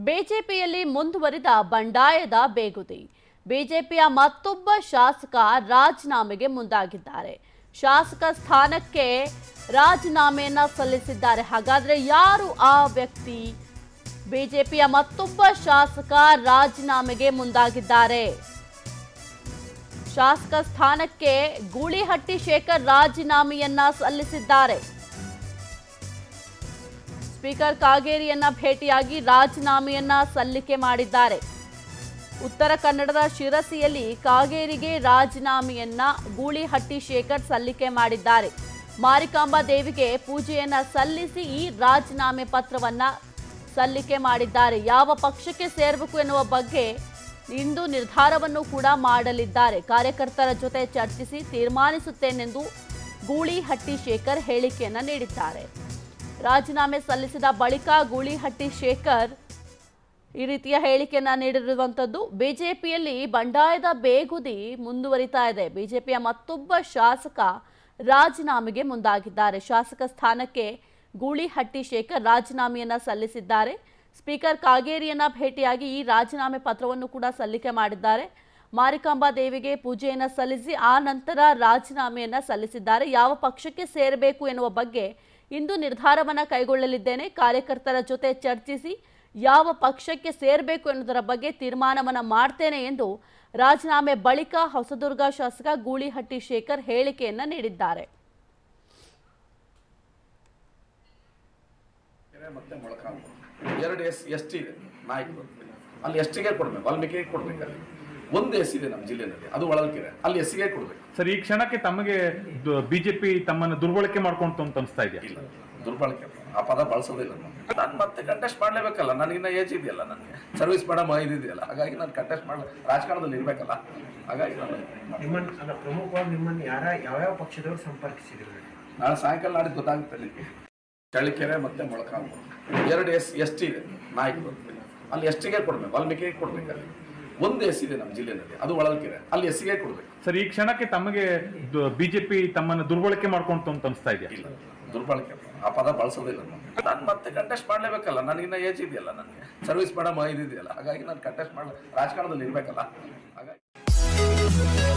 ಬಿಜೆಪಿಯಲ್ಲಿ ಮುಂದುವರಿದ ಬಂಡಾಯದ ಬೇಗುದಿ ಬಿಜೆಪಿಯ ಮತ್ತೊಬ್ಬ ಶಾಸಕ ರಾಜೀನಾಮೆಗೆ ಮುಂದಾಗಿದ್ದಾರೆ ಶಾಸಕ ಸ್ಥಾನಕ್ಕೆ ರಾಜೀನಾಮೆಯನ್ನ ಸಲ್ಲಿಸಿದ್ದಾರೆ ಹಾಗಾದ್ರೆ ಯಾರು ಆ ವ್ಯಕ್ತಿ ಬಿಜೆಪಿಯ ಮತ್ತೊಬ್ಬ ಶಾಸಕ ರಾಜೀನಾಮೆಗೆ ಮುಂದಾಗಿದ್ದಾರೆ ಶಾಸಕ ಸ್ಥಾನಕ್ಕೆ ಗೂಳಿಹಟ್ಟಿ ಶೇಖರ್ ರಾಜೀನಾಮೆಯನ್ನ ಸಲ್ಲಿಸಿದ್ದಾರೆ ಸ್ಪೀಕರ್ ಕಾಗೇರಿಯನ್ನ ಭೇಟಿಯಾಗಿ ರಾಜೀನಾಮೆಯನ್ನ ಸಲ್ಲಿಕೆ ಮಾಡಿದ್ದಾರೆ ಉತ್ತರ ಕನ್ನಡದ ಶಿರಸಿಯಲ್ಲಿ ಕಾಗೇರಿಗೆ ರಾಜೀನಾಮೆಯನ್ನ ಗೂಳಿಹಟ್ಟಿ ಶೇಖರ್ ಸಲ್ಲಿಕೆ ಮಾಡಿದ್ದಾರೆ ಮಾರಿಕಾಂಬಾ ದೇವಿಗೆ ಪೂಜೆಯನ್ನ ಸಲ್ಲಿಸಿ ಈ ರಾಜೀನಾಮೆ ಪತ್ರವನ್ನ ಸಲ್ಲಿಕೆ ಮಾಡಿದ್ದಾರೆ ಯಾವ ಪಕ್ಷಕ್ಕೆ ಸೇರಬೇಕು ಎನ್ನುವ ಬಗ್ಗೆ ಇಂದು ನಿರ್ಧಾರವನ್ನು ಕೂಡ ಮಾಡಲಿದ್ದಾರೆ ಕಾರ್ಯಕರ್ತರ ಜೊತೆ ಚರ್ಚಿಸಿ ತೀರ್ಮಾನಿಸುತ್ತೇನೆಂದು ಗೂಳಿಹಟ್ಟಿ ಶೇಖರ್ ಹೇಳಿಕೆಯನ್ನ ನೀಡಿದ್ದಾರೆ ರಾಜೀನಾಮೆ ಸಲ್ಲಿಸಿದ ಬಳಿಕ ಗೂಳಿಹಟ್ಟಿ ಶೇಖರ್ ಈ ರೀತಿಯ ಹೇಳಿಕೆಯನ್ನ ನೀಡಿರುವಂಥದ್ದು ಬಿಜೆಪಿಯಲ್ಲಿ ಬಂಡಾಯದ ಬೇಗುದಿ ಮುಂದುವರಿತಾ ಇದೆ ಬಿಜೆಪಿಯ ಮತ್ತೊಬ್ಬ ಶಾಸಕ ರಾಜೀನಾಮೆಗೆ ಮುಂದಾಗಿದ್ದಾರೆ ಶಾಸಕ ಸ್ಥಾನಕ್ಕೆ ಗೂಳಿಹಟ್ಟಿ ಶೇಖರ್ ರಾಜೀನಾಮೆಯನ್ನ ಸಲ್ಲಿಸಿದ್ದಾರೆ ಸ್ಪೀಕರ್ ಕಾಗೇರಿಯನ್ನ ಭೇಟಿಯಾಗಿ ಈ ರಾಜೀನಾಮೆ ಪತ್ರವನ್ನು ಕೂಡ ಸಲ್ಲಿಕೆ ಮಾಡಿದ್ದಾರೆ ಮಾರಿಕಾಂಬಾ ದೇವಿಗೆ ಪೂಜೆಯನ್ನ ಸಲ್ಲಿಸಿ ಆ ನಂತರ ರಾಜೀನಾಮೆಯನ್ನ ಸಲ್ಲಿಸಿದ್ದಾರೆ ಯಾವ ಪಕ್ಷಕ್ಕೆ ಸೇರಬೇಕು ಎನ್ನುವ ಬಗ್ಗೆ ಇಂದು ನಿರ್ಧಾರವನ್ನ ಕೈಗೊಳ್ಳಲಿದ್ದೇನೆ ಕಾರ್ಯಕರ್ತರ ಜೊತೆ ಚರ್ಚಿಸಿ ಯಾವ ಪಕ್ಷಕ್ಕೆ ಸೇರಬೇಕು ಎನ್ನುವುದರ ಬಗ್ಗೆ ತೀರ್ಮಾನವನ್ನ ಮಾಡ್ತೇನೆ ಎಂದು ರಾಜೀನಾಮೆ ಬಳಿಕ ಹೊಸದುರ್ಗ ಶಾಸಕ ಗೂಳಿಹಟ್ಟಿ ಶೇಖರ್ ಹೇಳಿಕೆಯನ್ನ ನೀಡಿದ್ದಾರೆ ಕೆರೆ ಮತ್ತೆ ಮೊಳಕಾಲ್ಮೂರು ಎರಡು ಎಸ್ ಎಸ್ ಟಿ ಇದೆ ನಾಯಕರು ಅಲ್ಲಿ ಎಸ್ ಟಿಗೆ ಕೊಡ್ಬೇಕು ವಾಲ್ಮೀಕಿಗೆ ಕೊಡ್ಬೇಕು ಅಲ್ಲಿ ಒಂದು ಎಸ್ ಇದೆ ನಮ್ಮ ಜಿಲ್ಲೆಯಲ್ಲಿ ಅದು ಒಳಲ್ಕೆರೆ ಅಲ್ಲಿ ಎಸ್ಸಿಗೆ ಕೊಡ್ಬೇಕು ಸರ್ ಈ ಕ್ಷಣಕ್ಕೆ ತಮಗೆ ಬಿಜೆಪಿ ತಮ್ಮನ್ನು ದುರ್ಬಳಕೆ ಮಾಡ್ಕೊಂತು ಅಂತ ಅನಿಸ್ತಾ ಇದೆಯಾ ಇಲ್ಲ ದುರ್ಬಳಕೆ ಆ ಪದ ಬಳಸೋದಿಲ್ಲ ನಾನು ನಾನು ಮತ್ತೆ ಕಂಟೆಸ್ಟ್ ಮಾಡಲೇಬೇಕಲ್ಲ ನನಗಿನ್ನ ಏಜ್ ಇದೆಯಲ್ಲ ನನಗೆ ಸರ್ವಿಸ್ ಮಾಡೋ ಇದೆಯಲ್ಲ ಹಾಗಾಗಿ ನಾನು ಕಂಟೆಸ್ಟ್ ಮಾಡ ರಾಜಕಾರಣದಲ್ಲಿ ಇರಬೇಕಲ್ಲ ಹಾಗಾಗಿ ನಾನು ನಿಮ್ಮನ್ನ ಅಲ್ಲ ಪ್ರಮುಖವಾಗಿ ನಿಮ್ಮನ್ನು ಯಾರ ಯಾವ್ಯಾವ ಪಕ್ಷದವರು ಸಂಪರ್ಕಿಸಿದ್ರು ನಾಳೆ ಸಾಯಂಕಾಲ ನಾಡಿದ್ದು ಗೊತ್ತಾಗುತ್ತೆ ನಿಮಗೆ ಚಳ್ಳಕೆರೆ ಮತ್ತೆ ಮೊಳಕಾಲ್ಮೂರು ಎರಡು ಎಸ್ ಎಸ್ ಟಿ ಇದೆ ನಾಯಕರು ಅಲ್ಲಿ ಎಸ್ ಟಿಗೆ ಕೊಡ್ಬೇಕು ವಾಲ್ಮೀಕಿಗೆ ಕೊಡ್ಬೇಕು ಅಲ್ಲಿ ಒಂದು ಎಸ್ ಇದೆ ನಮ್ಮ ಜಿಲ್ಲೆಯಲ್ಲಿ ಅದು ಒಳಲ್ಕೆರೆ ಅಲ್ಲಿ ಎಸ್ಸಿಗೆ ಕೊಡ್ಬೇಕು ಸರ್ ಈ ಕ್ಷಣಕ್ಕೆ ತಮಗೆ ಬಿಜೆಪಿ ತಮ್ಮನ್ನು ದುರ್ಬಳಕೆ ಮಾಡ್ಕೊಂತು ಅಂತ ಅನಿಸ್ತಾ ಇದೆಯಾ ಇಲ್ಲ ದುರ್ಬಳಕೆ ಆ ಪದ ಬಳಸೋದಿಲ್ಲ ನಾನು ನಾನು ಮತ್ತೆ ಕಂಟೆಸ್ಟ್ ಮಾಡಲೇಬೇಕಲ್ಲ ನನಗಿನ್ನ ಏಜ್ ಇದೆಯಲ್ಲ ನನಗೆ ಸರ್ವಿಸ್ ಮಾಡೋ ಇದೆಯಲ್ಲ ಹಾಗಾಗಿ ನಾನು ಕಂಟೆಸ್ಟ್ ಮಾಡ ರಾಜಕಾರಣದಲ್ಲಿ ಇರಬೇಕಲ್ಲ ಹಾಗಾಗಿ